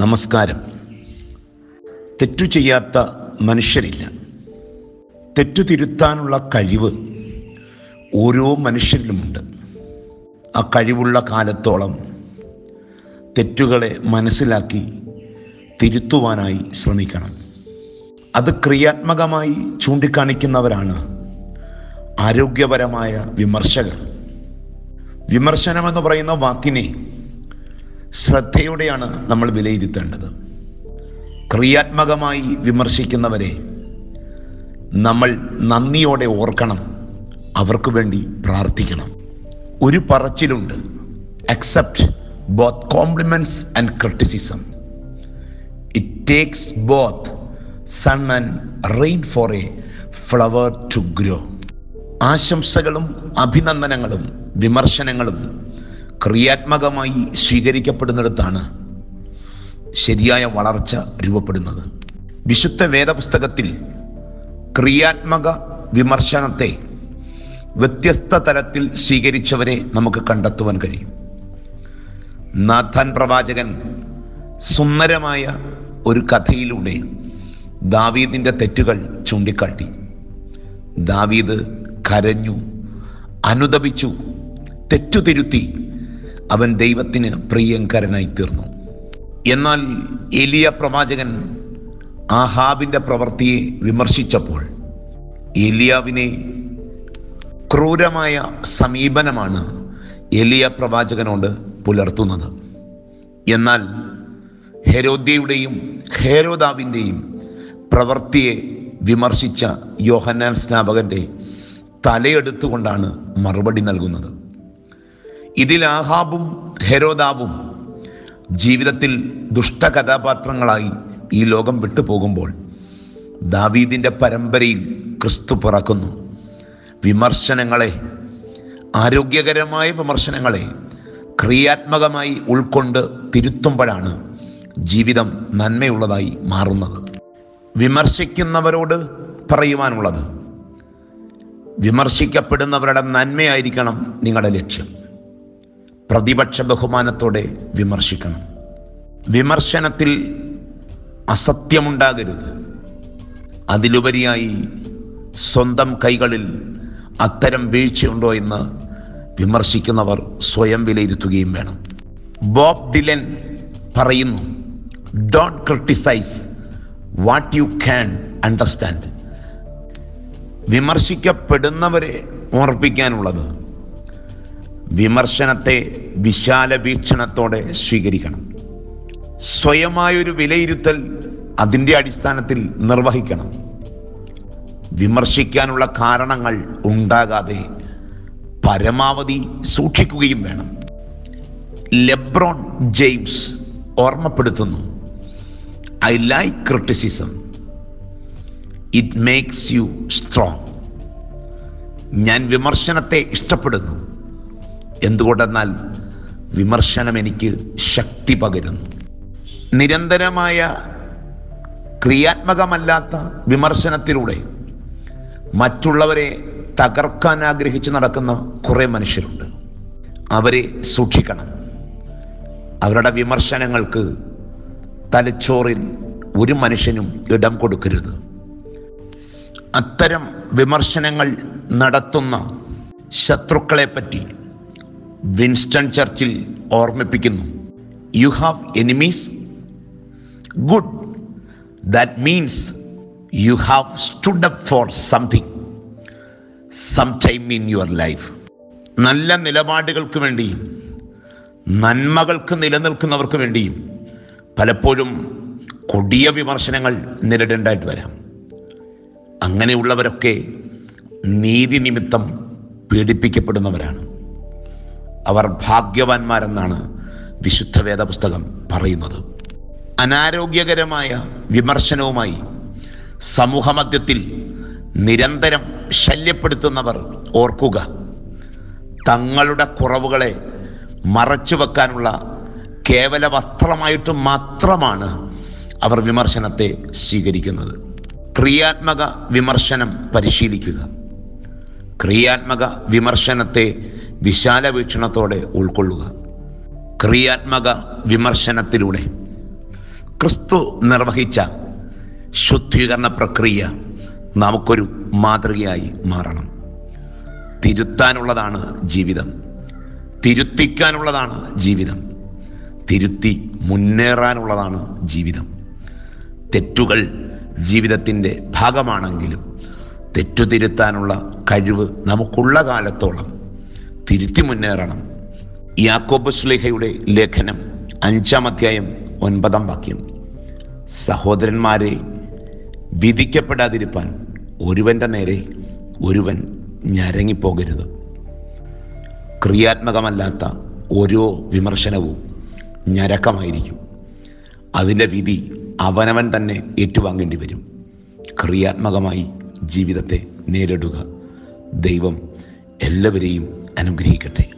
നമസ്കാരം തെറ്റു ചെയ്യാത്ത മനുഷ്യരില്ല തെറ്റു തിരുത്താനുള്ള കഴിവ് ഓരോ മനുഷ്യരിലുമുണ്ട് ആ കഴിവുള്ള കാലത്തോളം തെറ്റുകളെ മനസ്സിലാക്കി തിരുത്തുവാനായി ശ്രമിക്കണം അത് ക്രിയാത്മകമായി ചൂണ്ടിക്കാണിക്കുന്നവരാണ് ആരോഗ്യപരമായ വിമർശകർ വിമർശനമെന്ന് പറയുന്ന വാക്കിനെ ശ്രദ്ധയോടെയാണ് നമ്മൾ വിലയിരുത്തേണ്ടത് ക്രിയാത്മകമായി വിമർശിക്കുന്നവരെ നമ്മൾ നന്ദിയോടെ ഓർക്കണം അവർക്ക് വേണ്ടി പ്രാർത്ഥിക്കണം ഒരു പറച്ചിലുണ്ട് accept both compliments and criticism it takes both sun and rain for a flower to grow ആശംസകളും അഭിനന്ദനങ്ങളും വിമർശനങ്ങളും ക്രിയാത്മകമായി സ്വീകരിക്കപ്പെടുന്നിടത്താണ് ശരിയായ വളർച്ച രൂപപ്പെടുന്നത് വിശുദ്ധ വേദപുസ്തകത്തിൽ ക്രിയാത്മക വിമർശനത്തെ വ്യത്യസ്ത തലത്തിൽ സ്വീകരിച്ചവരെ നമുക്ക് കണ്ടെത്തുവാൻ കഴിയും നാഥാൻ പ്രവാചകൻ സുന്ദരമായ ഒരു കഥയിലൂടെ ദാവീദിൻ്റെ തെറ്റുകൾ ചൂണ്ടിക്കാട്ടി ദാവീദ് കരഞ്ഞു അനുദപിച്ചു തെറ്റുതിരുത്തി അവൻ ദൈവത്തിന് പ്രിയങ്കരനായി തീർന്നു എന്നാൽ എലിയ പ്രവാചകൻ ആഹാബിന്റെ പ്രവൃത്തിയെ വിമർശിച്ചപ്പോൾ എലിയാവിനെ ക്രൂരമായ സമീപനമാണ് എലിയ പ്രവാചകനോട് പുലർത്തുന്നത് എന്നാൽ ഹെരോദ്യയുടെയും ഹേരോദാവിൻ്റെയും പ്രവൃത്തിയെ വിമർശിച്ച യോഹന്നാൻ സ്നാപകന്റെ തലയെടുത്തുകൊണ്ടാണ് മറുപടി നൽകുന്നത് ഇതിൽ ആഹാബും ഹെരോദാവും ജീവിതത്തിൽ ദുഷ്ടകഥാപാത്രങ്ങളായി ഈ ലോകം വിട്ടു പോകുമ്പോൾ ദാവീദിൻ്റെ പരമ്പരയിൽ ക്രിസ്തു പിറക്കുന്നു വിമർശനങ്ങളെ ആരോഗ്യകരമായ വിമർശനങ്ങളെ ക്രിയാത്മകമായി ഉൾക്കൊണ്ട് തിരുത്തുമ്പോഴാണ് ജീവിതം നന്മയുള്ളതായി മാറുന്നത് വിമർശിക്കുന്നവരോട് പറയുവാനുള്ളത് വിമർശിക്കപ്പെടുന്നവരുടെ നന്മയായിരിക്കണം നിങ്ങളുടെ ലക്ഷ്യം പ്രതിപക്ഷ ബഹുമാനത്തോടെ വിമർശിക്കണം വിമർശനത്തിൽ അസത്യമുണ്ടാകരുത് അതിലുപരിയായി സ്വന്തം കൈകളിൽ അത്തരം വീഴ്ചയുണ്ടോ എന്ന് വിമർശിക്കുന്നവർ സ്വയം വിലയിരുത്തുകയും വേണം ബോബ് ഡിലൻ പറയുന്നു don't criticise what you can understand വിമർശിക്കപ്പെടുന്നവരെ ഓർപ്പിക്കാനുള്ളത് വിമർശനത്തെ വിശാല വീക്ഷണത്തോടെ സ്വീകരിക്കണം സ്വയമായൊരു വിലയിരുത്തൽ അതിൻ്റെ അടിസ്ഥാനത്തിൽ നിർവഹിക്കണം വിമർശിക്കാനുള്ള കാരണങ്ങൾ ഉണ്ടാകാതെ പരമാവധി സൂക്ഷിക്കുകയും വേണം ലെബ്രോൺ ജെയിംസ് ഓർമ്മപ്പെടുത്തുന്നു I like criticism it makes you strong ഞാൻ വിമർശനത്തെ ഇഷ്ടപ്പെടുന്നു എന്തുകൊണ്ടെന്നാൽ വിമർശനം എനിക്ക് ശക്തി പകരുന്നു നിരന്തരമായ ക്രിയാത്മകമല്ലാത്ത വിമർശനത്തിലൂടെ മറ്റുള്ളവരെ തകർക്കാൻ ആഗ്രഹിച്ച് നടക്കുന്ന കുറേ മനുഷ്യരുണ്ട് അവരെ സൂക്ഷിക്കണം അവരുടെ വിമർശനങ്ങൾക്ക് തലച്ചോറിൽ ഒരു മനുഷ്യനും ഇടം കൊടുക്കരുത് അത്തരം വിമർശനങ്ങൾ നടത്തുന്ന ശത്രുക്കളെ പറ്റി വിൻസ്റ്റൺ ചർച്ചിൽ ഓർമ്മിപ്പിക്കുന്നു you have enemies good that means you have stood up for something some time in your life നല്ല നിലപാടുകൾക്ക് വേണ്ടിയും നന്മകൾക്ക് നിലനിൽക്കുന്നവർക്ക് വേണ്ടിയും പലപ്പോഴും കൊടിയ വിമർശനങ്ങൾ നേരിടേണ്ടതായിട്ട് വരാം അങ്ങനെയുള്ളവരൊക്കെ നീതി നിമിത്തം പീഡിപ്പിക്കപ്പെടുന്നവരാണ് അവർ ഭാഗ്യവാന്മാരെന്നാണ് വിശുദ്ധ വേദപുസ്തകം പറയുന്നത് അനാരോഗ്യകരമായ വിമർശനവുമായി സമൂഹമധ്യത്തിൽ നിരന്തരം ശല്യപ്പെടുത്തുന്നവർ ഓർക്കുക തങ്ങളുടെ കുറവുകളെ മറച്ചു വെക്കാനുള്ള കേവല വസ്ത്രമായിട്ട് മാത്രമാണ് അവർ വിമർശനത്തെ സ്വീകരിക്കുന്നത് ക്രിയാത്മക വിമർശനം പരിശീലിക്കുക ക്രിയാത്മക വിമർശനത്തെ വിശാല വീക്ഷണത്തോടെ ഉൾക്കൊള്ളുക ക്രിയാത്മക വിമർശനത്തിലൂടെ ക്രിസ്തു നിർവഹിച്ച ശുദ്ധീകരണ പ്രക്രിയ നമുക്കൊരു മാതൃകയായി മാറണം തിരുത്താനുള്ളതാണ് ജീവിതം തിരുത്തിക്കാനുള്ളതാണ് ജീവിതം തിരുത്തി മുന്നേറാനുള്ളതാണ് ജീവിതം തെറ്റുകൾ ജീവിതത്തിൻ്റെ ഭാഗമാണെങ്കിലും തെറ്റു തിരുത്താനുള്ള കഴിവ് നമുക്കുള്ള കാലത്തോളം തിരുത്തി മുന്നേറണം യാക്കോബ് സ്ലേഹയുടെ ലേഖനം അഞ്ചാം അധ്യായം ഒൻപതാം വാക്യം സഹോദരന്മാരെ വിധിക്കപ്പെടാതിരിപ്പാൻ ഒരുവന്റെ നേരെ ഒരുവൻ ഞരങ്ങിപ്പോകരുത് ക്രിയാത്മകമല്ലാത്ത ഓരോ വിമർശനവും ഞരക്കമായിരിക്കും അതിൻ്റെ വിധി അവനവൻ തന്നെ ഏറ്റുവാങ്ങേണ്ടി വരും ക്രിയാത്മകമായി ജീവിതത്തെ നേരിടുക ദൈവം എല്ലാവരെയും അനുഗ്രഹിക്കട്ടെ